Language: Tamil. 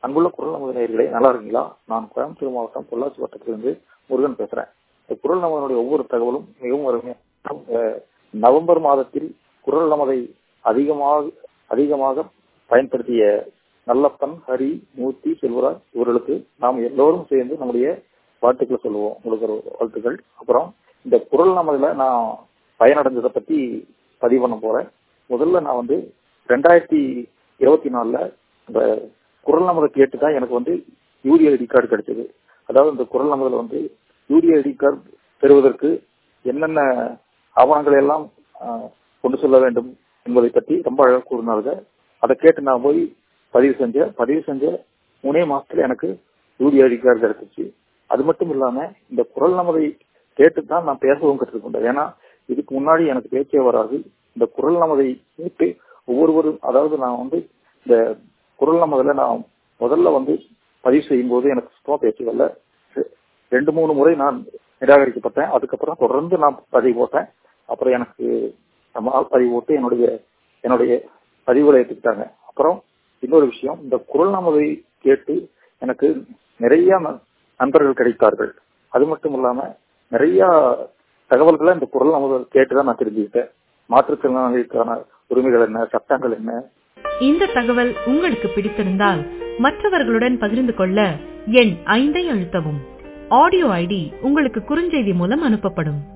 அன்புள்ள குரல் நமது நேயர்களே நல்லா இருக்கீங்களா நான் கோயம்புத்தூர் மாவட்டம் பொள்ளாச்சி வட்டத்திலிருந்து முருகன் பேசுறேன் இந்த குரல் நமதனுடைய ஒவ்வொரு தகவலும் மிகவும் அருமையா அஹ் நவம்பர் மாதத்தில் குரல் நமதை அதிகமாக அதிகமாக பயன்படுத்திய நல்லப்பன் ஹரி மூர்த்தி செல்வராஜ் இவர்களுக்கு நாம் எல்லோரும் சேர்ந்து நம்முடைய வாழ்த்துக்களை சொல்லுவோம் உங்களுக்கு ஒரு வாழ்த்துக்கள் அப்புறம் இந்த குரல் நமதுல நான் பயனடைஞ்சதை பத்தி பதிவு பண்ண போறேன் முதல்ல நான் வந்து ரெண்டாயிரத்தி இருபத்தி நாலுல இந்த குரல் நமதை கேட்டு தான் எனக்கு வந்து யூரியா ஐடி கார்டு கிடைச்சது அதாவது இந்த குரல் நமதுல வந்து யூரியா ஐடி கார்டு பெறுவதற்கு என்னென்ன ஆவணங்களை எல்லாம் ஆஹ், கொண்டு செல்ல வேண்டும் என்பதை பற்றி ரொம்ப அழகாக கூறினாங்க அதை கேட்டு நான் போய் பதிவு செஞ்சேன் பதிவு செஞ்ச மூணே மாசத்துல எனக்கு யூரியா ஐடி கார்டு கிடைச்சிச்சு அது மட்டும் இல்லாம இந்த குரல் நமதை கேட்டு தான் நான் பேசவும் கற்றுக்கொண்டேன் ஏன்னா இதுக்கு முன்னாடி எனக்கு பேச்சே வராது இந்த குரல் நமதை கேட்டு ஒவ்வொருவரும் அதாவது நான் வந்து இந்த குரல் நமதுல நான் முதல்ல வந்து பதிவு செய்யும் போது எனக்கு சுத்தமா பேச்சு வரல ரெ- ரெண்டு மூணு முறை நான் நிராகரிக்கப்பட்டேன் அதுக்கப்புறம் தொடர்ந்து நான் பதிவு போட்டேன் அப்புறம் எனக்கு ரொம்ப நாள் பதிவு போட்டு என்னுடைய என்னுடைய பதிவுகளை ஏற்றுக்கிட்டாங்க அப்புறம் இன்னொரு விஷயம் இந்த குரல் நமதை கேட்டு எனக்கு நிறைய ந- நண்பர்கள் கிடைத்தார்கள் அது மட்டும் இல்லாம நிறைய தகவல்களை இந்த குரல் நமது கேட்டுதான் நான் தெரிஞ்சுக்கிட்டேன் மாற்றுத்திறனாளிகளுக்கான உரிமைகள் என்ன சட்டங்கள் என்ன இந்த தகவல் உங்களுக்கு பிடித்திருந்தால் மற்றவர்களுடன் பகிர்ந்து கொள்ள எண் ஐந்தை அழுத்தவும் ஆடியோ ஐடி உங்களுக்கு குறுஞ்செய்தி மூலம் அனுப்பப்படும்